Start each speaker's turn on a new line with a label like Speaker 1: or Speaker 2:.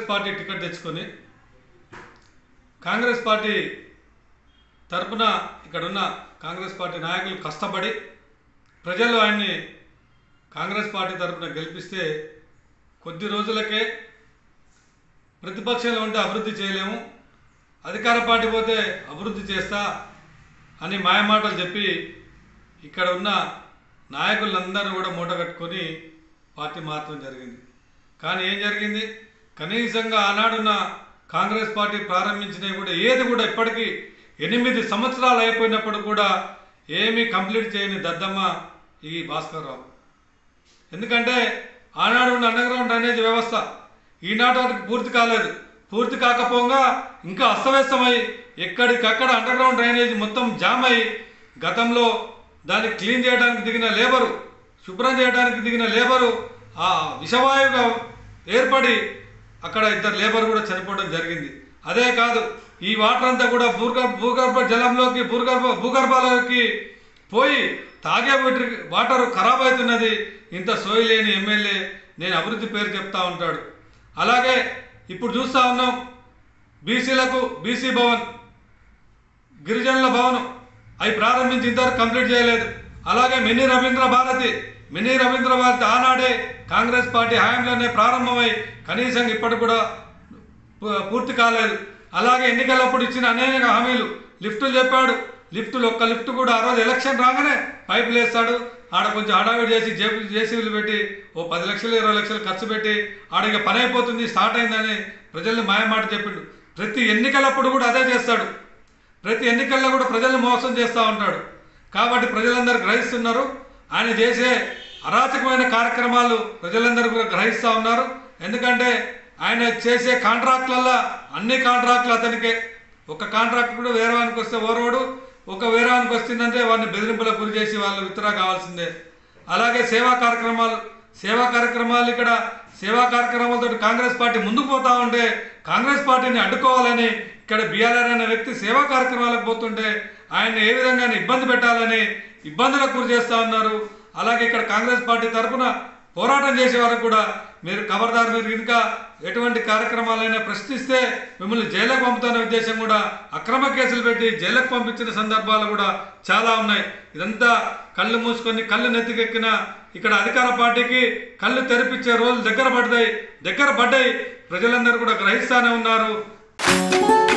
Speaker 1: party ticket తెచ్చుకొని Congress party తరపున ఇక్కడున్న కాంగ్రెస్ పార్టీ నాయకులు కష్టపడి ప్రజలు ఆయన్ని కాంగ్రెస్ పార్టీ తరపున గెలిపిస్తే కొద్ది రోజులకే ప్రతిపక్షంలో ఉంటే అభివృద్ధి చేయలేము అధికార పార్టీ పోతే అభివృద్ధి చేస్తా అని మాయమాటలు చెప్పి ఇక్కడ ఉన్న నాయకులందరూ కూడా మూట కట్టుకొని పార్టీ మార్చడం జరిగింది కానీ ఏం జరిగింది కనీసంగా ఆనాడున్న కాంగ్రెస్ పార్టీ ప్రారంభించినవి కూడా ఏది కూడా ఇప్పటికీ ఎనిమిది సంవత్సరాలు అయిపోయినప్పుడు కూడా ఏమీ కంప్లీట్ చేయని దద్దమ్మ ఈ భాస్కర్ రావు ఎందుకంటే ఆనాడు ఉన్న అండర్గ్రౌండ్ డ్రైనేజ్ వ్యవస్థ ఈనాటి వరకు పూర్తి కాలేదు పూర్తి కాకపోగా ఇంకా అస్తవ్యస్తమై ఎక్కడికక్కడ అండర్గ్రౌండ్ డ్రైనేజ్ మొత్తం జామ్ అయి గతంలో దాన్ని క్లీన్ చేయడానికి దిగిన లేబరు శుభ్రం చేయడానికి దిగిన లేబరు ఆ విషవాయువుగా ఏర్పడి అక్కడ ఇద్దరు లేబర్ కూడా చనిపోవడం జరిగింది అదే కాదు ఈ వాటర్ అంతా కూడా భూగర్భ భూగర్భ జలంలోకి భూగర్భ భూగర్భాలలోకి పోయి తాగే వాటర్ వాటర్ ఖరాబ్ అవుతున్నది ఇంత సోయి లేని ఎమ్మెల్యే నేను అభివృద్ధి పేరు చెప్తా ఉంటాడు అలాగే ఇప్పుడు చూస్తా ఉన్నాం బీసీలకు బీసీ భవన్ గిరిజనుల భవనం అవి ప్రారంభించి ఇంతవరకు కంప్లీట్ చేయలేదు అలాగే మినీ రవీంద్ర భారతి మినీ రవీంద్ర భారతి ఆనాడే కాంగ్రెస్ పార్టీ హయాంలోనే ప్రారంభమై కనీసం ఇప్పటికి కూడా పూ- పూర్తి కాలేదు అలాగే ఎన్నికలప్పుడు ఇచ్చిన అనేక హామీలు లిఫ్టులు చెప్పాడు లిఫ్టులు ఒక్క లిఫ్ట్ కూడా ఆ రోజు ఎలక్షన్ రాగానే పైపులు వేస్తాడు ఆడ కొంచెం హడావిడి చేసి జేబు జేసీబీలు పెట్టి ఓ పది లక్షలు ఇరవై లక్షలు ఖర్చు పెట్టి ఆడ ఇక పని అయిపోతుంది స్టార్ట్ అయిందని ప్రజల్ని మాయమాట చెప్పిండు ప్రతి ఎన్నికలప్పుడు కూడా అదే చేస్తాడు ప్రతి ఎన్నికల్లో కూడా ప్రజల్ని మోసం చేస్తూ ఉంటాడు కాబట్టి ప్రజలందరూ గ్రహిస్తున్నారు ఆయన చేసే అరాచకమైన కార్యక్రమాలు ప్రజలందరూ కూడా గ్రహిస్తూ ఉన్నారు ఎందుకంటే ఆయన చేసే కాంట్రాక్ట్లల్లో అన్ని కాంట్రాక్ట్లు అతనికే ఒక కాంట్రాక్ట్ కూడా వేరే వానికి వస్తే ఓరోడు ఒక వేరే వానికి వస్తుందంటే వాడిని బెదిరింపులకు గురి చేసి వాళ్ళు విత్డ్రా కావాల్సిందే అలాగే సేవా కార్యక్రమాలు సేవా కార్యక్రమాలు ఇక్కడ సేవా కార్యక్రమాలతో కాంగ్రెస్ పార్టీ ముందుకు పోతా ఉంటే కాంగ్రెస్ పార్టీని అడ్డుకోవాలని ఇక్కడ బీఆర్ఆర్ అనే వ్యక్తి సేవా కార్యక్రమాలకు పోతుంటే ఆయన ఏ విధంగా ఇబ్బంది పెట్టాలని ఇబ్బందులకు గురి చేస్తా ఉన్నారు అలాగే ఇక్కడ కాంగ్రెస్ పార్టీ తరఫున పోరాటం చేసే వరకు కూడా మీరు ఖబర్దార్ మీరు ఇంకా ఎటువంటి కార్యక్రమాలైనా ప్రశ్నిస్తే మిమ్మల్ని జైలుకు పంపుతున్న ఉద్దేశం కూడా అక్రమ కేసులు పెట్టి జైలుకు పంపించిన సందర్భాలు కూడా చాలా ఉన్నాయి ఇదంతా కళ్ళు మూసుకొని కళ్ళు నెత్తికెక్కిన ఇక్కడ అధికార పార్టీకి కళ్ళు తెరిపించే రోజులు దగ్గర పడ్డాయి దగ్గర పడ్డాయి ప్రజలందరూ కూడా గ్రహిస్తానే ఉన్నారు